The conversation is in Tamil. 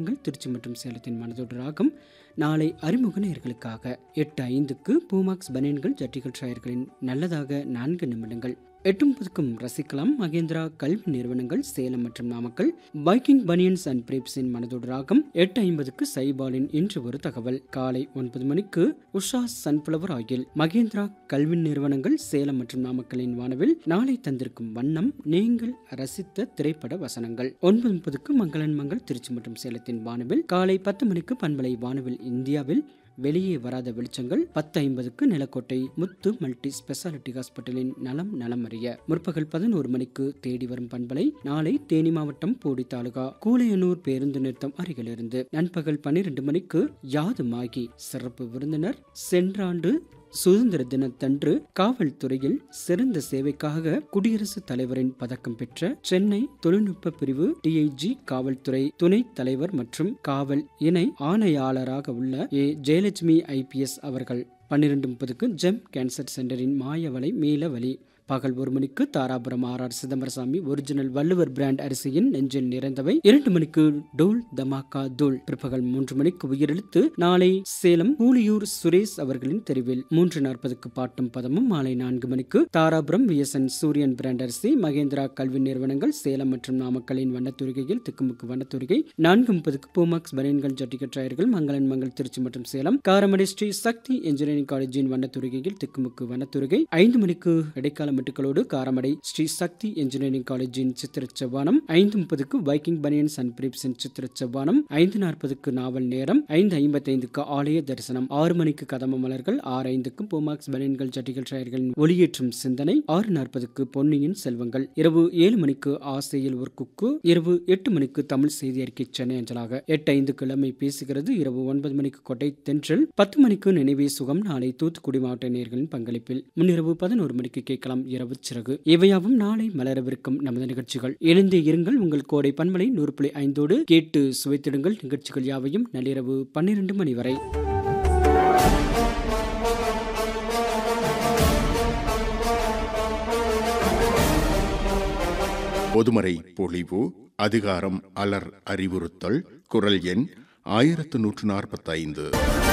மங்கள் திருச்சி மற்றும் சேலத்தின் மனதோடு ராகம் நாளை அறிமுக நேயர்களுக்காக எட்டு ஐந்துக்கு பூமாக்ஸ் பனியன்கள் ஜட்டிகள் ஷாயர்களின் நல்லதாக நான்கு நிமிடங்கள் எட்டு முப்பதுக்கும் ரசிக்கலாம் மகேந்திரா கல்வி நிறுவனங்கள் சேலம் மற்றும் நாமக்கல் பைக்கிங் பனியன்ஸ் அண்ட் பிரேப்ஸின் மனதோடு ராகம் எட்டு ஐம்பதுக்கு சைபாலின் இன்று ஒரு தகவல் காலை ஒன்பது மணிக்கு உஷா சன்ஃபிளவர் ஆயில் மகேந்திரா கல்வி நிறுவனங்கள் சேலம் மற்றும் நாமக்கலின் வானவில் நாளை தந்திருக்கும் வண்ணம் நீங்கள் ரசித்த திரைப்பட வசனங்கள் ஒன்பது முப்பதுக்கு மங்களன் மங்கள் திருச்சி மற்றும் சேலத்தின் வானவில் காலை பத்து மணிக்கு பண்பலை வானவில் இந்தியாவில் வெளியே வராத வெளிச்சங்கள் பத்து ஐம்பதுக்கு நிலக்கோட்டை முத்து மல்டி ஸ்பெஷாலிட்டி ஹாஸ்பிட்டலின் நலம் நலம் அறிய முற்பகல் பதினோரு மணிக்கு தேடி வரும் பண்பலை நாளை தேனி மாவட்டம் போடி தாலுகா கூலையனூர் பேருந்து நிறுத்தம் அருகிலிருந்து நண்பகல் பன்னிரண்டு மணிக்கு யாதுமாகி சிறப்பு விருந்தினர் சென்றாண்டு சுதந்திர தினத்தன்று காவல்துறையில் சிறந்த சேவைக்காக குடியரசுத் தலைவரின் பதக்கம் பெற்ற சென்னை தொழில்நுட்ப பிரிவு டிஐஜி காவல்துறை துணைத் தலைவர் மற்றும் காவல் இணை ஆணையாளராக உள்ள ஏ ஜெயலட்சுமி ஐபிஎஸ் அவர்கள் பன்னிரண்டு முப்பதுக்கு ஜெம் கேன்சர் சென்டரின் மாயவலை மீளவழி பகல் ஒரு மணிக்கு Dharapuram R R Chidambarasamy original Valluvar brand அரிசியின் நெஞ்சில் நிறைந்தவை இரண்டு மணிக்கு டோல் தமாக்கா தோல் பிற்பகல் மூன்று மணிக்கு உயிரெழுத்து நாளை சேலம் கூலியூர் சுரேஷ் அவர்களின் தெருவில் மூன்று நாற்பதுக்கு பாட்டும் பதமும் மாலை நான்கு மணிக்கு தாராபுரம் விஎஸ்என் சூரியன் பிராண்ட் அரிசி மகேந்திரா கல்வி நிறுவனங்கள் சேலம் மற்றும் நாமக்கலின் வண்ணத்துரிகையில் திக்குமுக்கு வண்ணத்துரிகை நான்கு முப்பதுக்கு பூமாக்ஸ் பனியன்கள் ஜட்டிகற்றாயர்கள் மங்களன் மங்கள் திருச்சி மற்றும் சேலம் காரமடை ஸ்ரீ சக்தி இன்ஜினியரிங் காலேஜின் வண்ணத்துரிகையில் திக்குமுக்கு வண்ணத்துரிகை ஐந்து மணிக்கு இடைக்கால மெட்டுக்களோடு காரமடை ஸ்ரீ சக்தி இன்ஜினியரிங் காலேஜின் சித்திர செவ்வானம் ஐந்து முப்பதுக்கு பைக்கிங் பனியன்ஸ் அண்ட் பிரீப்ஸின் சித்திர செவ்வானம் ஐந்து நாற்பதுக்கு நாவல் நேரம் ஐந்து ஐம்பத்தைந்துக்கு ஆலய தரிசனம் ஆறு மணிக்கு கதம மலர்கள் ஆறு ஐந்துக்கு பூமாக்ஸ் பனியன்கள் ஜட்டிகள் ஷயர்களின் ஒளியேற்றும் சிந்தனை ஆறு நாற்பதுக்கு பொன்னியின் செல்வங்கள் இரவு ஏழு மணிக்கு ஆசையில் ஒரு குக்கு இரவு எட்டு மணிக்கு தமிழ் செய்தி அறிக்கை சென்னை அஞ்சலாக எட்டு ஐந்து கிழமை பேசுகிறது இரவு ஒன்பது மணிக்கு கொட்டை தென்றல் பத்து மணிக்கு நினைவே சுகம் நாளை தூத்துக்குடி மாவட்ட நேர்களின் பங்களிப்பில் முன்னிரவு பதினோரு மணிக்கு கேட்கலாம் இரவு சிறகு இவையாவும் நாளை மலரவிருக்கும் நமது நிகழ்ச்சிகள் இணைந்தே இருங்கள் உங்கள் கோடை பன்மலை நூறு புள்ளி ஐந்தோடு கேட்டு சுவைத்திடுங்கள் நிகழ்ச்சிகள் யாவையும் நள்ளிரவு பன்னிரண்டு மணி வரை பொதுமறை பொழிவு அதிகாரம் அலர் அறிவுறுத்தல் குரல் எண் ஆயிரத்து நூற்று நாற்பத்தைந்து